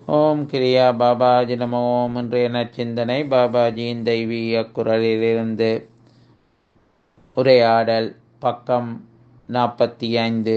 ஓம் கிரியா பாபாஜி நமோ ஓம் இன்றைய நற்சிந்தனை பாபாஜியின் தெய்வீக குரலிலிருந்து உரையாடல் பக்கம் நாற்பத்தி ஐந்து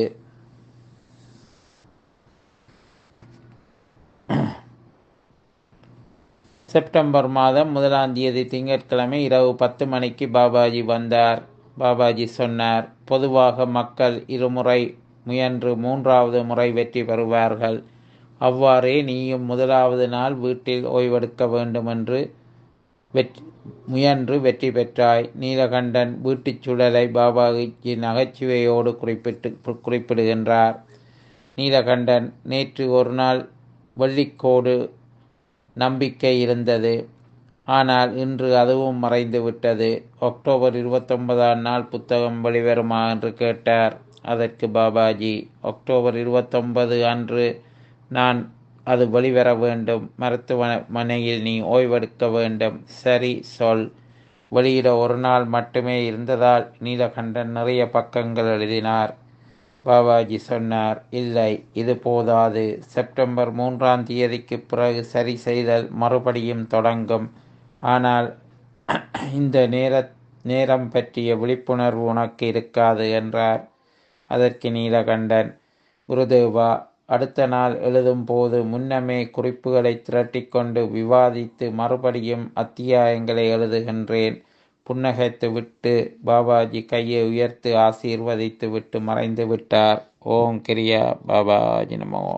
செப்டம்பர் மாதம் முதலாம் தேதி திங்கட்கிழமை இரவு பத்து மணிக்கு பாபாஜி வந்தார் பாபாஜி சொன்னார் பொதுவாக மக்கள் இருமுறை முயன்று மூன்றாவது முறை வெற்றி பெறுவார்கள் அவ்வாறே நீயும் முதலாவது நாள் வீட்டில் ஓய்வெடுக்க வேண்டுமென்று வெற்றி முயன்று வெற்றி பெற்றாய் நீலகண்டன் வீட்டுச் சூழலை பாபாஜி நகைச்சுவையோடு குறிப்பிட்டு குறிப்பிடுகின்றார் நீலகண்டன் நேற்று ஒரு நாள் வெள்ளிக்கோடு நம்பிக்கை இருந்தது ஆனால் இன்று அதுவும் மறைந்து விட்டது அக்டோபர் இருபத்தொன்பதாம் நாள் புத்தகம் வெளிவருமா என்று கேட்டார் அதற்கு பாபாஜி அக்டோபர் இருபத்தொன்பது அன்று நான் அது வெளிவர வேண்டும் மருத்துவமனையில் நீ ஓய்வெடுக்க வேண்டும் சரி சொல் வெளியிட ஒரு நாள் மட்டுமே இருந்ததால் நீலகண்டன் நிறைய பக்கங்கள் எழுதினார் பாபாஜி சொன்னார் இல்லை இது போதாது செப்டம்பர் மூன்றாம் தேதிக்கு பிறகு சரி செய்தல் மறுபடியும் தொடங்கும் ஆனால் இந்த நேர நேரம் பற்றிய விழிப்புணர்வு உனக்கு இருக்காது என்றார் அதற்கு நீலகண்டன் குருதேவா அடுத்த நாள் எழுதும் போது முன்னமே குறிப்புகளை திரட்டிக்கொண்டு விவாதித்து மறுபடியும் அத்தியாயங்களை எழுதுகின்றேன் புன்னகைத்து விட்டு பாபாஜி கையை உயர்த்து ஆசீர்வதித்து விட்டு மறைந்து விட்டார் ஓம் கிரியா பாபாஜி நமோ